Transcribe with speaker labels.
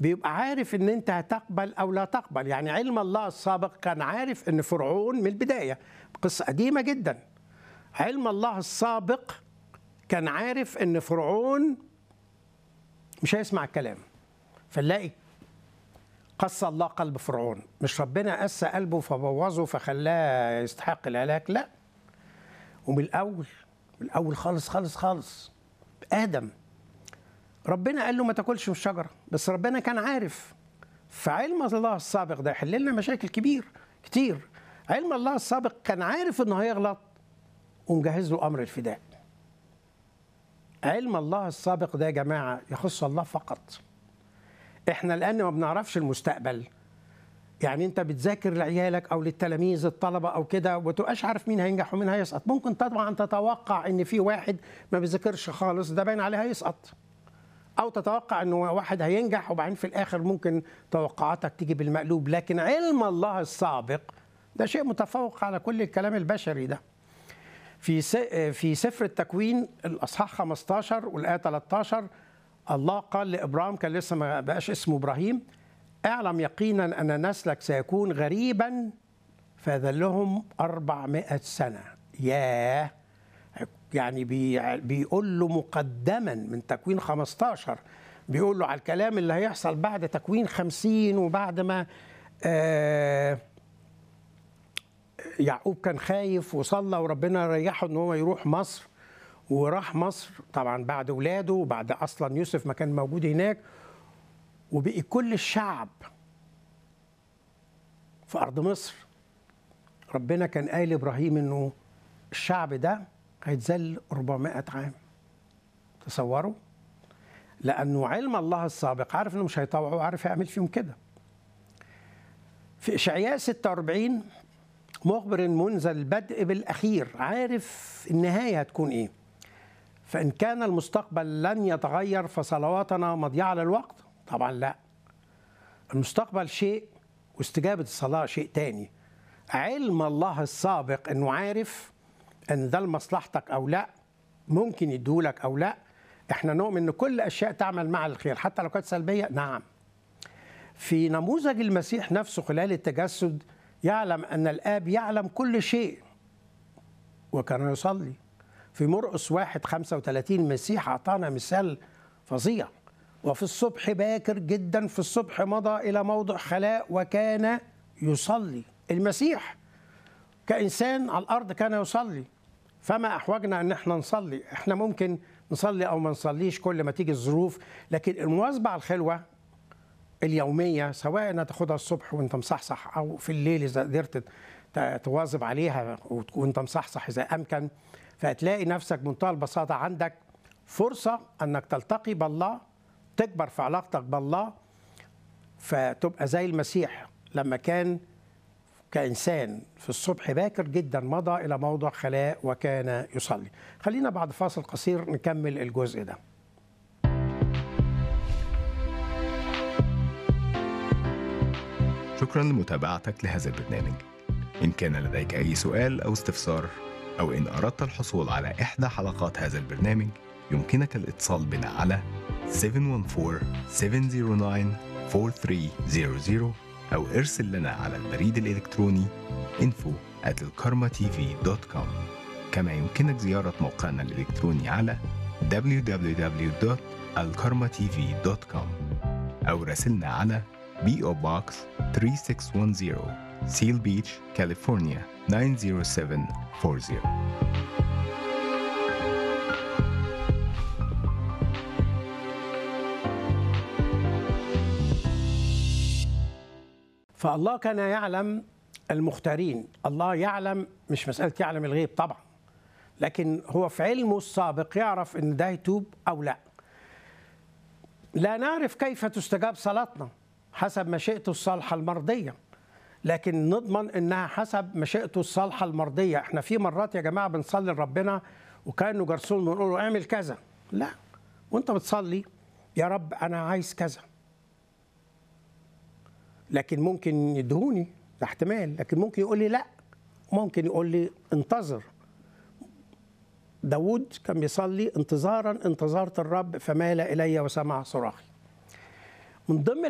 Speaker 1: بيبقى عارف ان انت هتقبل او لا تقبل يعني علم الله السابق كان عارف ان فرعون من البدايه قصه قديمه جدا علم الله السابق كان عارف ان فرعون مش هيسمع الكلام فنلاقي قسى الله قلب فرعون مش ربنا قسى قلبه فبوظه فخلاه يستحق الهلاك لا ومن الاول من الاول خالص خالص خالص ادم ربنا قال له ما تاكلش من الشجره بس ربنا كان عارف فعلم الله السابق ده يحل لنا مشاكل كبير كتير علم الله السابق كان عارف انه هيغلط ومجهز له امر الفداء علم الله السابق ده يا جماعه يخص الله فقط احنا لان ما بنعرفش المستقبل يعني انت بتذاكر لعيالك او للتلاميذ الطلبه او كده وما تبقاش عارف مين هينجح ومين هيسقط ممكن طبعا تتوقع ان في واحد ما بيذاكرش خالص ده باين عليه هيسقط او تتوقع انه واحد هينجح وبعدين في الاخر ممكن توقعاتك تيجي بالمقلوب لكن علم الله السابق ده شيء متفوق على كل الكلام البشري ده في في سفر التكوين الاصحاح 15 والايه 13 الله قال لابراهيم كان لسه ما بقاش اسمه ابراهيم اعلم يقينا ان نسلك سيكون غريبا فذلهم 400 سنه ياه يعني بي بيقول له مقدما من تكوين 15 بيقول له على الكلام اللي هيحصل بعد تكوين 50 وبعد ما آه يعقوب كان خايف وصلى وربنا ريحه ان هو يروح مصر وراح مصر طبعا بعد اولاده وبعد اصلا يوسف ما كان موجود هناك وبقي كل الشعب في ارض مصر ربنا كان قايل لابراهيم انه الشعب ده هيتذل 400 عام تصوروا لانه علم الله السابق عارف انه مش هيطوعوا عارف هيعمل فيهم كده في اشعياء 46 مخبر منذ البدء بالاخير عارف النهايه هتكون ايه فان كان المستقبل لن يتغير فصلواتنا مضيعه للوقت طبعا لا المستقبل شيء واستجابه الصلاه شيء تاني علم الله السابق انه عارف ان ده لمصلحتك او لا ممكن يديهولك او لا احنا نؤمن ان كل اشياء تعمل مع الخير حتى لو كانت سلبيه نعم في نموذج المسيح نفسه خلال التجسد يعلم ان الاب يعلم كل شيء وكان يصلي في مرقس واحد 35 المسيح اعطانا مثال فظيع وفي الصبح باكر جدا في الصبح مضى الى موضع خلاء وكان يصلي المسيح كانسان على الارض كان يصلي فما احوجنا ان احنا نصلي احنا ممكن نصلي او ما نصليش كل ما تيجي الظروف لكن المواظبه على الخلوه اليوميه سواء تاخدها الصبح وانت مصحصح او في الليل اذا قدرت تواظب عليها وانت مصحصح اذا امكن فهتلاقي نفسك بمنتهى البساطه عندك فرصه انك تلتقي بالله تكبر في علاقتك بالله فتبقى زي المسيح لما كان كإنسان في الصبح باكر جدا مضى إلى موضع خلاء وكان يصلي خلينا بعد فاصل قصير نكمل الجزء ده
Speaker 2: شكرا لمتابعتك لهذا البرنامج إن كان لديك أي سؤال أو استفسار أو إن أردت الحصول على إحدى حلقات هذا البرنامج يمكنك الاتصال بنا على 714-709-4300 أو ارسل لنا على البريد الإلكتروني info at الكارما كما يمكنك زيارة موقعنا الإلكتروني على www.alkarmatv.com أو راسلنا على PO Box 3610 Seal Beach, California 90740
Speaker 1: فالله كان يعلم المختارين الله يعلم مش مسألة يعلم الغيب طبعا لكن هو في علمه السابق يعرف ان ده يتوب او لا لا نعرف كيف تستجاب صلاتنا حسب مشيئته الصالحة المرضية لكن نضمن انها حسب مشيئته الصالحة المرضية احنا في مرات يا جماعة بنصلي لربنا وكانه جرسون بنقول له اعمل كذا لا وانت بتصلي يا رب انا عايز كذا لكن ممكن يدهوني ده احتمال لكن ممكن يقول لي لا ممكن يقول لي انتظر داود كان بيصلي انتظارا انتظرت الرب فمال إلي وسمع صراخي من ضمن